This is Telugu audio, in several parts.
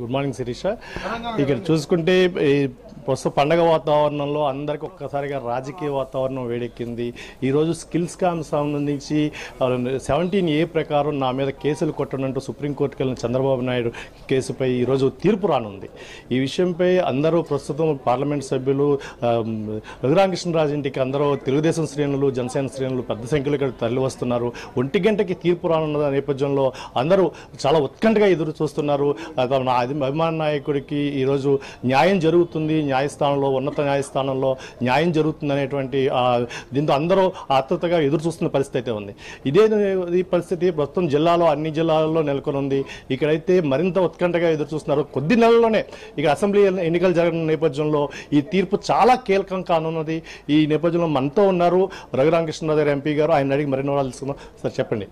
గుడ్ మార్నింగ్ శిరీష ఇక్కడ చూసుకుంటే ఈ ప్రస్తుత పండగ వాతావరణంలో అందరికి ఒక్కసారిగా రాజకీయ వాతావరణం వేడెక్కింది ఈరోజు స్కిల్స్ కామ్ సంబంధించి సెవెంటీన్ ఏ ప్రకారం నా మీద కేసులు కొట్టనంటూ సుప్రీంకోర్టుకు వెళ్ళిన చంద్రబాబు నాయుడు కేసుపై ఈరోజు తీర్పు రానుంది ఈ విషయంపై అందరూ ప్రస్తుతం పార్లమెంట్ సభ్యులు ఆమ్, రఘురామకృష్ణరాజు ఇంటికి అందరూ తెలుగుదేశం శ్రేణులు జనసేన శ్రేణులు పెద్ద సంఖ్యలో ఇక్కడ తరలి వస్తున్నారు ఒంటి గంటకి తీర్పు రానున్న నేపథ్యంలో అందరూ చాలా ఉత్కంఠగా ఎదురు చూస్తున్నారు ఆ, తమ నా అభి- అభిమాన నాయకుడికి ఈరోజు న్యాయం జరుగుతుంది న్యాయస్థానంలో ఉన్నత న్యాయస్థానంలో న్యాయం జరుగుతుంది అనేటువంటి ఆ, దీంతో అందరూ ఆతృతగా ఎదురు చూస్తున్న పరిస్థితి అయితే ఉంది ఇదే ఈ పరిస్థితి ప్రస్తుతం జిల్లాలో అన్ని జిల్లాల్లో నెలకొని ఉంది ఇక్కడైతే మరింత ఉత్కంఠగా ఎదురు చూస్తున్నారు కొద్ది నెలల్లోనే ఇక అసెంబ్లీ ఎన్నికలు జరగనున్న నేపథ్యంలో ఈ తీర్పు చాలా కీలకం కానున్నది ఈ నేపథ్యంలో మనతో ఉన్నారు రఘురామకృష్ణరావు గారు ఎంపీ గారు ఆయన అడిగి మరిన్ని వివరాలు తెలుసుకుందాం సార్ చెప్పండి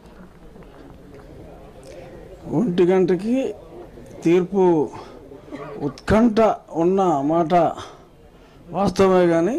ఒంటి గంటకి తీర్పు ఉత్కంఠ ఉన్న మాట వాస్తవమే కానీ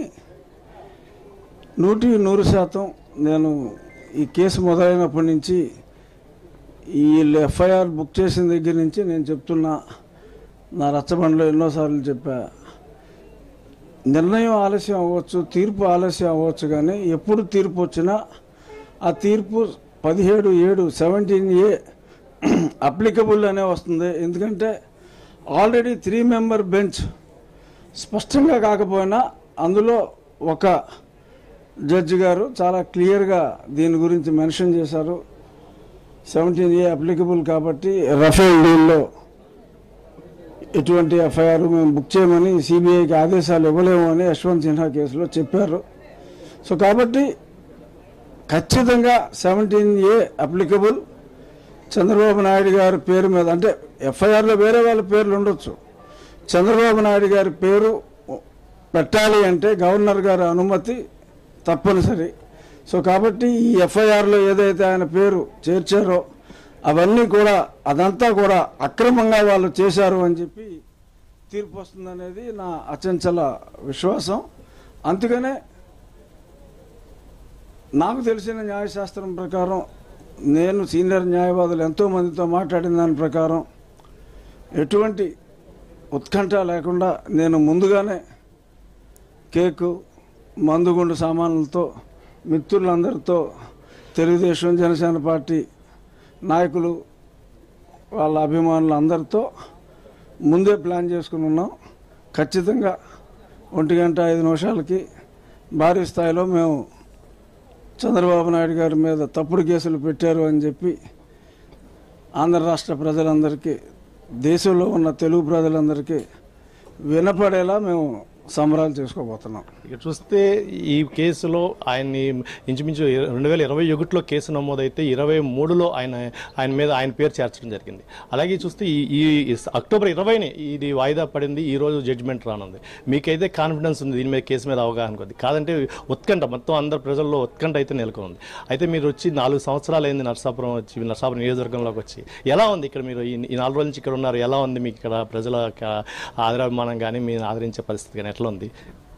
నూటి నూరు శాతం నేను ఈ కేసు మొదలైనప్పటి నుంచి ఈ ఎఫ్ఐఆర్ బుక్ చేసిన దగ్గర నుంచి నేను చెప్తున్నా నా రచ్చబండలో ఎన్నోసార్లు చెప్పా నిర్ణయం ఆలస్యం అవ్వచ్చు తీర్పు ఆలస్యం అవ్వచ్చు కానీ ఎప్పుడు తీర్పు వచ్చినా ఆ తీర్పు పదిహేడు ఏడు సెవెంటీన్ ఏ అప్లికబుల్ అనే వస్తుంది ఎందుకంటే ఆల్రెడీ త్రీ మెంబర్ బెంచ్ స్పష్టంగా కాకపోయినా అందులో ఒక జడ్జి గారు చాలా క్లియర్గా దీని గురించి మెన్షన్ చేశారు సెవెంటీన్ ఏ అప్లికబుల్ కాబట్టి రఫేల్ డీల్లో ఎటువంటి ఎఫ్ఐఆర్ మేము బుక్ చేయమని సిబిఐకి ఆదేశాలు ఇవ్వలేము అని యశ్వంత్ సిన్హా కేసులో చెప్పారు సో కాబట్టి ఖచ్చితంగా seventeen A applicable Chandrababu Naidu గారి పేరు మీద అంటే ఎఫ్ఐఆర్లో వేరే వాళ్ళ పేర్లు ఉండొచ్చు చంద్రబాబు నాయుడు గారి పేరు పెట్టాలి అంటే గవర్నర్ గారి అనుమతి తప్పనిసరి సో కాబట్టి ఈ ఎఫ్ఐఆర్లో ఏదైతే ఆయన పేరు చేర్చారో అవన్నీ కూడా అదంతా కూడా అక్రమంగా వాళ్ళు చేశారు అని చెప్పి తీర్పు వస్తుందనేది నా అచంచల విశ్వాసం అందుకనే నాకు తెలిసిన న్యాయశాస్త్రం ప్రకారం నేను సీనియర్ న్యాయవాదులు ఎంతో మందితో మాట్లాడిన దాని ప్రకారం ఎటువంటి ఉత్కంఠ లేకుండా నేను ముందుగానే కేకు మందుగుండు సామాన్లతో మిత్రులందరితో తెలుగుదేశం జనసేన పార్టీ నాయకులు వాళ్ళ అభిమానులు అందరితో ముందే ప్లాన్ చేసుకుని ఉన్నాం ఖచ్చితంగా ఒంటి గంట ఐదు నిమిషాలకి భారీ స్థాయిలో మేము చంద్రబాబు నాయుడు గారి మీద తప్పుడు కేసులు పెట్టారు అని చెప్పి ఆంధ్ర రాష్ట్ర ప్రజలందరికీ దేశంలో ఉన్న తెలుగు ప్రజలందరికీ వినపడేలా మేము సంబరాలు చేసుకోబోతున్నాం ఇక చూస్తే ఈ కేసులో ఆయన్ని ఇంచుమించు రెండు వేల ఇరవై ఒకటిలో కేసు నమోదైతే ఇరవై మూడులో ఆయన ఆయన మీద ఆయన పేరు చేర్చడం జరిగింది అలాగే చూస్తే ఈ ఈ అక్టోబర్ ఇరవైని ఇది వాయిదా పడింది ఈ రోజు జడ్జిమెంట్ రానుంది మీకైతే కాన్ఫిడెన్స్ ఉంది దీని మీద కేసు మీద అవగాహన కొద్ది కాదంటే ఉత్కంఠ మొత్తం అందరు ప్రజల్లో ఉత్కంఠ అయితే నెలకొంది అయితే మీరు వచ్చి నాలుగు సంవత్సరాలు అయింది నరసాపురం వచ్చి నరసాపురం నియోజకవర్గంలోకి వచ్చి ఎలా ఉంది ఇక్కడ మీరు ఈ ఈ నాలుగు రోజుల నుంచి ఇక్కడ ఉన్నారు ఎలా ఉంది మీకు ఇక్కడ ప్రజల యొక్క ఆదరాభిమానం కానీ మీరు ఆదరించే పరిస్థితి కానీ ఎట్లా ఉంది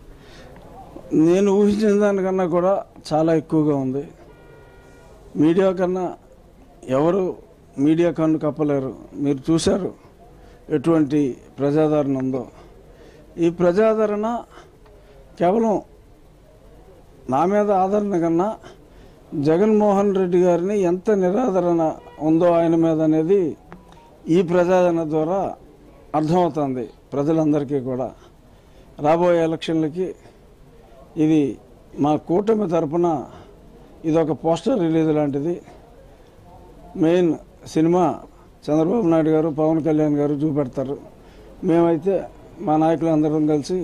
నేను ఊహించిన దానికన్నా కూడా చాలా ఎక్కువగా ఉంది మీడియా కన్నా ఎవరు మీడియా కన్ను కప్పలేరు మీరు చూశారు ఎటువంటి ప్రజాదరణ ఉందో ఈ ప్రజాదరణ కేవలం నా మీద ఆదరణ కన్నా జగన్మోహన్ రెడ్డి గారిని ఎంత నిరాదరణ ఉందో ఆయన మీద అనేది ఈ ప్రజాదరణ ద్వారా అర్థమవుతుంది ప్రజలందరికీ కూడా రాబోయే ఎలక్షన్లకి ఇది మా కూటమి తరపున ఇది ఒక పోస్టర్ రిలీజ్ లాంటిది మెయిన్ సినిమా చంద్రబాబు నాయుడు గారు పవన్ కళ్యాణ్ గారు చూపెడతారు మేమైతే మా నాయకులు అందరం కలిసి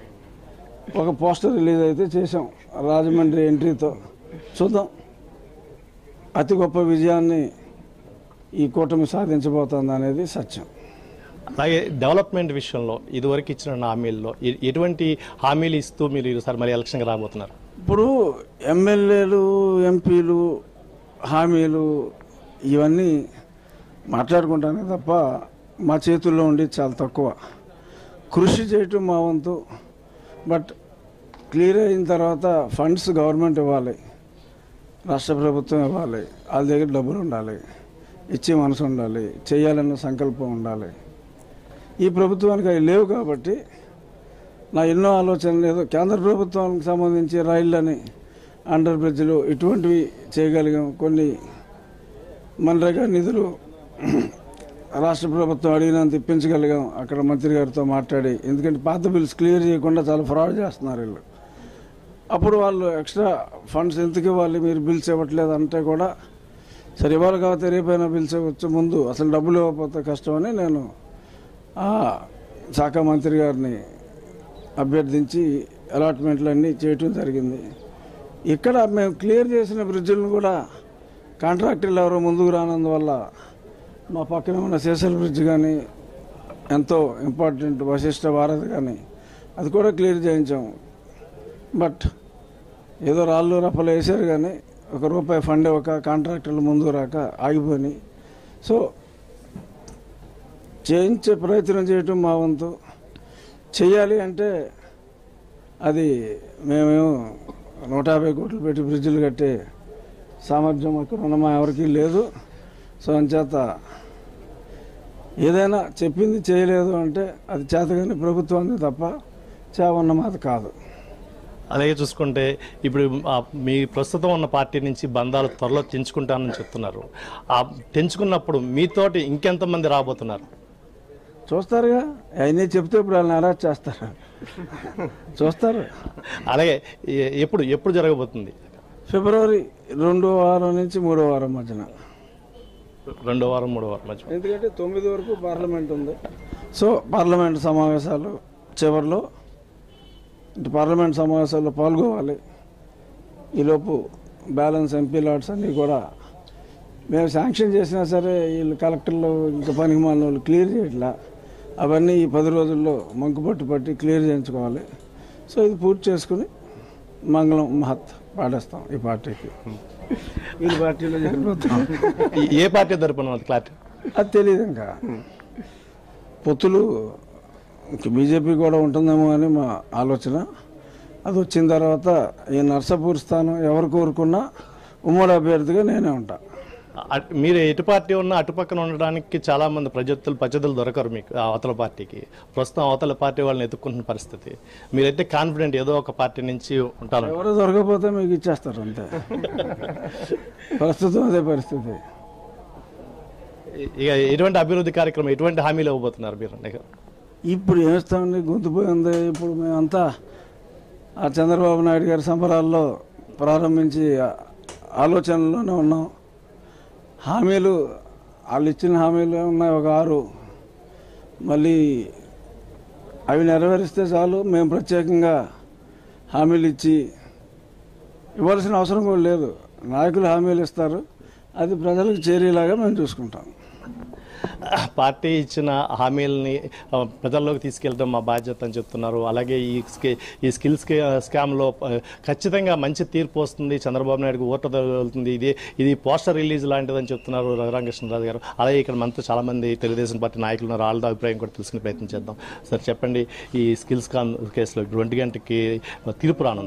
ఒక పోస్టర్ రిలీజ్ అయితే చేసాం రాజమండ్రి ఎంట్రీతో చూద్దాం అతి గొప్ప విజయాన్ని ఈ కూటమి సాధించబోతోంది అనేది సత్యం అలాగే డెవలప్మెంట్ విషయంలో ఇదివరకు ఇచ్చిన హామీల్లో ఎ- ఎటువంటి హామీలు ఇస్తూ మీరు ఈసారి మరి ఎలక్షన్కి రాబోతున్నారు ఇప్పుడు ఎమ్మెల్యేలు ఎంపీలు హామీలు ఇవన్నీ మాట్లాడుకుంటానే తప్ప మా చేతుల్లో ఉండి చాలా తక్కువ కృషి చేయటం మా వంతు బట్ క్లియర్ అయిన తర్వాత ఫండ్స్ గవర్నమెంట్ ఇవ్వాలి రాష్ట్ర ప్రభుత్వం ఇవ్వాలి వాళ్ళ దగ్గర డబ్బులు ఉండాలి ఇచ్చే మనసు ఉండాలి చేయాలన్న సంకల్పం ఉండాలి ఈ ప్రభుత్వానికి అవి లేవు కాబట్టి నా ఎన్నో ఆలోచనలు ఏదో కేంద్ర ప్రభుత్వానికి సంబంధించి రైళ్ళని అండర్ బ్రిడ్జ్లు ఇటువంటివి చేయగలిగాం కొన్ని మనరేగా నిధులు రాష్ట్ర ప్రభుత్వం అడిగినంత ఇప్పించగలిగాం అక్కడ మంత్రి గారితో మాట్లాడి ఎందుకంటే పాత బిల్స్ క్లియర్ చేయకుండా చాలా ఫ్రాడ్ చేస్తున్నారు వీళ్ళు అప్పుడు వాళ్ళు ఎక్స్ట్రా ఫండ్స్ ఎందుకు ఇవ్వాలి మీరు బిల్స్ ఇవ్వట్లేదు అంటే కూడా సరే ఇవ్వాలి కాబట్టి రేపైనా బిల్స్ ఇవ్వచ్చు ముందు అసలు డబ్బులు ఇవ్వకపోతే కష్టమని నేను ఆ శాఖ మంత్రి గారిని అభ్యర్థించి అలాట్మెంట్లు అన్నీ చేయటం జరిగింది ఇక్కడ మేము క్లియర్ చేసిన బ్రిడ్జిలను కూడా కాంట్రాక్టర్లు ఎవరో ముందుకు రానందువల్ల మా పక్కన ఉన్న శేషల్ బ్రిడ్జ్ కానీ ఎంతో ఇంపార్టెంట్ వశిష్ట భారత్ కానీ అది కూడా క్లియర్ చేయించాము బట్ ఏదో రాళ్ళు రప్పలు వేశారు కానీ ఒక రూపాయి ఫండ్ ఒక కాంట్రాక్టర్లు ముందు రాక ఆగిపోయినాయి సో చేయించే ప్రయత్నం చేయటం మా వంతు చేయాలి అంటే అది మేమేమో నూట యాభై కోట్లు పెట్టి బ్రిడ్జిలు కట్టే సామర్థ్యం అక్కడ ఉన్న మా ఎవరికీ లేదు సో అంచేత ఏదైనా చెప్పింది చేయలేదు అంటే అది చేతగాని ప్రభుత్వాన్ని తప్ప చేవన్న మాట కాదు అలాగే చూసుకుంటే ఇప్పుడు ఆ మీ ప్రస్తుతం ఉన్న పార్టీ నుంచి బంధాలు త్వరలో తెంచుకుంటానని చెప్తున్నారు ఆ తెంచుకున్నప్పుడు మీతోటి ఇంకెంతమంది రాబోతున్నారు చూస్తారుగా అవన్నీ చెప్తే ఇప్పుడు వాళ్ళని అరెస్ట్ చేస్తారు చూస్తారు అలాగే ఎ- ఎప్పుడు ఎప్పుడు జరగబోతుంది ఫిబ్రవరి రెండో వారం నుంచి మూడో వారం మధ్యన రెండో వారం మూడో వారం మధ్య ఎందుకంటే తొమ్మిది వరకు పార్లమెంట్ ఉంది సో పార్లమెంట్ సమావేశాలు చివరిలో ఇటు పార్లమెంట్ సమావేశాల్లో పాల్గొవాలి ఈలోపు బ్యాలెన్స్ ఎంపీ లాట్స్ అన్నీ కూడా మేము శాంక్షన్ చేసినా సరే వీళ్ళు కలెక్టర్లు ఇంకా పనికి మాలిన వాళ్ళు క్లియర్ చేయట్లా అవన్నీ ఈ పది రోజుల్లో మంకుపట్టు పట్టి క్లియర్ చేయించుకోవాలి సో ఇది పూర్తి చేసుకుని మంగళం మహత్ పాడేస్తాం ఈ పార్టీకి వీళ్ళ పార్టీలో జరిగిపోతాం ఈ- ఏ పార్టీ తరపున క్లారిటీ అది తెలియదు ఇంకా పొత్తులు ఇంక బీజేపీ కూడా ఉంటుందేమో అని మా ఆలోచన అది వచ్చిన తర్వాత ఈ నర్సాపూర్ స్థానం ఎవరు కోరుకున్నా ఉమ్మడి అభ్యర్థిగా నేనే ఉంటా అట్- మీరు ఎటు పార్టీ ఉన్నా అటు పక్కన ఉండడానికి చాలా మంది ప్రజలు ప్రజలు దొరకరు మీకు ఆ అవతల పార్టీకి ప్రస్తుతం అవతల పార్టీ వాళ్ళని ఎత్తుకుంటున్న పరిస్థితి మీరైతే కాన్ఫిడెంట్ ఏదో ఒక పార్టీ నుంచి ఉంటారు ఎవరు దొరకకపోతే మీకు ఇచ్చేస్తారు అంతే ప్రస్తుతం అదే పరిస్థితి ఇక ఎటువంటి అభివృద్ధి కార్యక్రమం ఎటువంటి హామీలు ఇవ్వబోతున్నారు మీరు ఇప్పుడు ఏమిస్తామండి గొంతుపోయింది ఇప్పుడు మేమంతా ఆ చంద్రబాబు నాయుడు గారి సంబరాల్లో ప్రారంభించి ఆ ఆలోచనలోనే ఉన్నాం హామీలు వాళ్ళు ఇచ్చిన హామీలు ఉన్నాయి ఒక ఆరు మళ్ళీ అవి నెరవేరిస్తే చాలు మేము ప్రత్యేకంగా హామీలు ఇచ్చి ఇవ్వాల్సిన అవసరం కూడా లేదు నాయకులు హామీలు ఇస్తారు అది ప్రజలకు చేరేలాగా మేము చూసుకుంటాం పార్టీ ఇచ్చిన హామీలని ఆ, ప్రజల్లోకి తీసుకెళ్ళడం మా బాధ్యత అని చెప్తున్నారు అలాగే ఈ స్కి ఈ స్కిల్ స్కే స్కామ్లో ఆ, ఖచ్చితంగా మంచి తీర్పు వస్తుంది చంద్రబాబు నాయుడుకి ఓటు తగులుతుంది ఇది ఇది పోస్టర్ రిలీజ్ లాంటిదని చెప్తున్నారు రఘురామకృష్ణరాజు గారు అలాగే ఇక్కడ మనతో చాలా మంది తెలుగుదేశం పార్టీ నాయకులు ఉన్నారు వాళ్ళ అభిప్రాయం కూడా తెలుసుకునే ప్రయత్నం చేద్దాం సార్ చెప్పండి ఈ స్కిల్ స్కామ్ కేసులో ఇప్పుడు ఒంటి గంటకి తీర్పు రానుంది